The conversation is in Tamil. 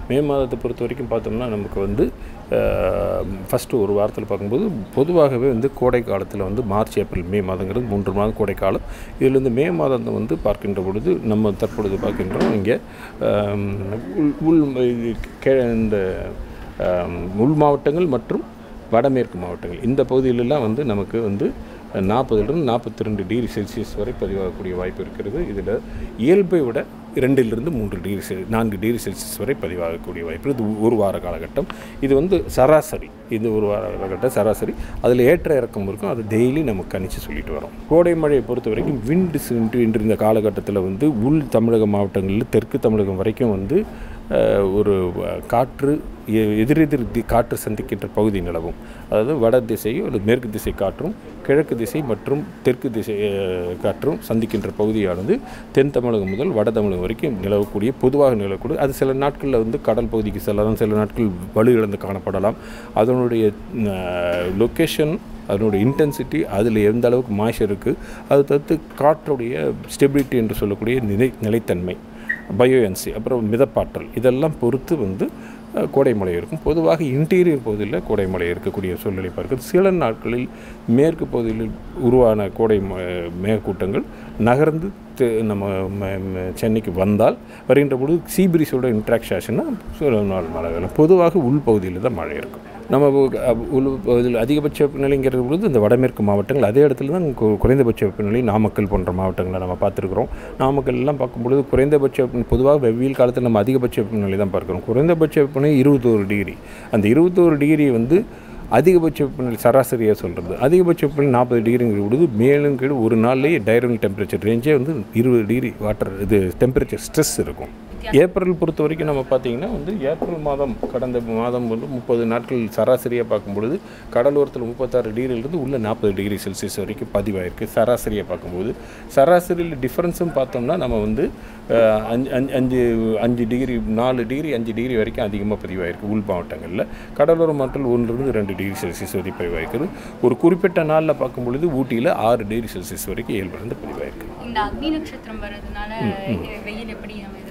மே மாதத்தை பொறுத்த வரைக்கும் பார்த்தோம்னா நமக்கு வந்து ஃபஸ்ட்டு ஒரு வாரத்தில் பார்க்கும்போது பொதுவாகவே வந்து கோடை காலத்தில் வந்து மார்ச் ஏப்ரல் மே மாதங்கிறது மூன்று மாதம் கோடை காலம் இதில் வந்து மே மாதம் வந்து பார்க்கின்ற பொழுது நம்ம தற்பொழுது பார்க்கின்றோம் இங்கே ஆம், உள் உள் இது கே- இந்த ஆம், உள் மாவட்டங்கள் மற்றும் வடமேற்கு மாவட்டங்கள் இந்த பகுதியிலெல்லாம் வந்து நமக்கு வந்து நாற்பதுலேருந்து நாற்பத்தி ரெண்டு டிகிரி செல்சியஸ் வரை பதிவாகக்கூடிய வாய்ப்பு இருக்கிறது இதில் இயல்பை விட இரண்டிலிருந்து மூன்று டிகிரி செல் நான்கு டிகிரி செல்சியஸ் வரை பதிவாகக்கூடிய வாய்ப்பு இது ஒரு வார காலகட்டம் இது வந்து சராசரி இது ஒரு வார காலகட்டம் சராசரி அதில் ஏற்ற இறக்கம் இருக்கும் அது டெய்லி நம்ம கணிச்சு சொல்லிட்டு வரோம் கோடை மழையை பொறுத்த வரைக்கும் விண்டு இன்று இன்று இந்த காலகட்டத்தில் வந்து உள் தமிழக மாவட்டங்களில் தெற்கு தமிழகம் வரைக்கும் வந்து அஹ், ஒரு அஹ், காற்று எ- எதிரெதிர் தி- காற்று சந்திக்கின்ற பகுதி நிலவும் அதாவது வட திசை அல்லது மேற்கு திசை காற்றும் கிழக்கு திசை மற்றும் தெற்கு திசை அஹ், காற்றும் சந்திக்கின்ற பகுதியானது தென் தமிழகம் முதல் வட தமிழகம் வரைக்கும் நிலவக்கூடிய பொதுவாக நிலவக்கூடிய அது சில நாட்களில் வந்து கடல் பகுதிக்கு செல்லலாம் சில நாட்கள் வலு இழந்து காணப்படலாம் அதனுடைய லொக்கேஷன் அதனுடைய இன்டென்சிட்டி அதில் எந்த அளவுக்கு மாய்ச்சர் இருக்குது அது தவிர்த்து காற்றுடைய ஸ்டெபிலிட்டி என்று சொல்லக்கூடிய நிலை நிலைத்தன்மை பயோஎன்சி அப்புறம் மிதப்பாற்றல் இதெல்லாம் பொறுத்து வந்து அஹ், கோடை மழை இருக்கும் பொதுவாக இன்டீரியர் பகுதியில் கோடை மழை இருக்கக்கூடிய சூழ்நிலை பார்க்கிறது சில நாட்களில் மேற்கு பகுதியில் உருவான கோடை ம- மேகக்கூட்டங்கள் நகர்ந்து தெ- நம்ம ம- ம- சென்னைக்கு வந்தால் வருகின்ற பொழுது சீபிரிஸோட இன்ட்ராக்ஷன்னா சில நாள் மழை வரும் பொதுவாக உள் பகுதியில் தான் மழை இருக்கும் நம்ம உ- அ- உள் பகுதியில் அதிகபட்ச வெப்பநிலைங்கிற பொழுது இந்த வடமேற்கு மாவட்டங்கள் அதே இடத்துல தான் கு- குறைந்தபட்ச வெப்பநிலை நாமக்கல் போன்ற மாவட்டங்களை நம்ம பார்த்துருக்குறோம் நாமக்கல்லாம் பார்க்கும்பொழுது குறைந்தபட்ச வெப்பநிலை பொதுவாக வெவ்வியல் காலத்தில் நம்ம அதிகபட்ச வெப்பநிலை தான் பார்க்குறோம் குறைந்தபட்ச வெப்பநிலை இருபத்தோரு டிகிரி அந்த இருபத்தோரு டிகிரி வந்து அதிகபட்ச வெப்பநிலை சராசரியாக சொல்கிறது அதிகபட்ச வெப்பநிலை நாற்பது டிகிரிங்கிற பொழுது மேலும் கீழே ஒரு நாள்லேயே டைரல் டெம்பரேச்சர் ரேஞ்சே வந்து இருபது டிகிரி வாட்டர் இது டெம்பரேச்சர் ஸ்ட்ரெஸ் இருக்கும் ஏப்ரல் பொறுத்த வரைக்கும் நம்ம பார்த்தீங்கன்னா வந்து ஏப்ரல் மாதம் கடந்த மாதம் வந்து முப்பது நாட்கள் சராசரியாக பார்க்கும்பொழுது கடலோரத்தில் முப்பத்தாறு டிகிரியிலிருந்து உள்ள நாற்பது டிகிரி செல்சியஸ் வரைக்கும் பதிவாயிருக்கு சராசரியாக பார்க்கும்போது சராசரியில் டிஃப்ரென்ஸும் பார்த்தோம்னா நம்ம வந்து அஹ், அஞ்சு அஞ்சு அஞ்சு அஞ்சு டிகிரி நாலு டிகிரி அஞ்சு டிகிரி வரைக்கும் அதிகமாக பதிவாயிருக்கு உள் மாவட்டங்களில் கடலோர மாவட்டத்தில் ஒன்றிலிருந்து ரெண்டு டிகிரி செல்சியஸ் வரை பதிவாயிருக்குது ஒரு குறிப்பிட்ட நாளில் பார்க்கும்பொழுது ஊட்டியில் ஆறு டிகிரி செல்சியஸ் வரைக்கும் இயல்பிலிருந்து பதிவாயிருக்கு இந்த அக்னி நட்சத்திரம் வர்றதுனால வெயில் எப்படி நம்ம